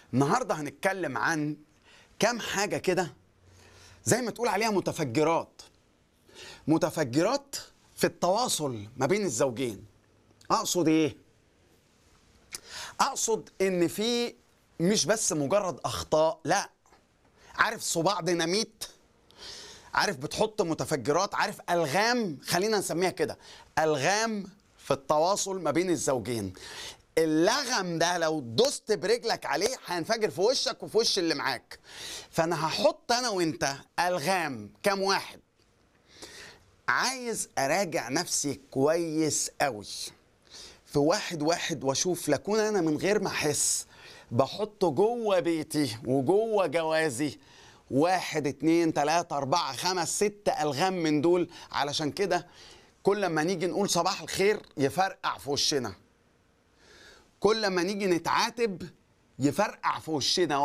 النهارده هنتكلم عن كام حاجه كده زي ما تقول عليها متفجرات متفجرات في التواصل ما بين الزوجين اقصد ايه اقصد ان في مش بس مجرد اخطاء لا عارف صباع ديناميت عارف بتحط متفجرات عارف الغام خلينا نسميها كده الغام في التواصل ما بين الزوجين اللغم ده لو دوست برجلك عليه هينفجر في وشك وفي وش اللي معاك فانا هحط انا وانت الغام كام واحد عايز اراجع نفسي كويس قوي في واحد واحد واشوف لكون انا من غير ما احس بحطه جوه بيتي وجوه جوازي واحد اتنين تلاتة اربعة خمس ست الغام من دول علشان كده كل ما نيجي نقول صباح الخير يفرقع في وشنا كل ما نيجي نتعاتب يفرقع في وشنا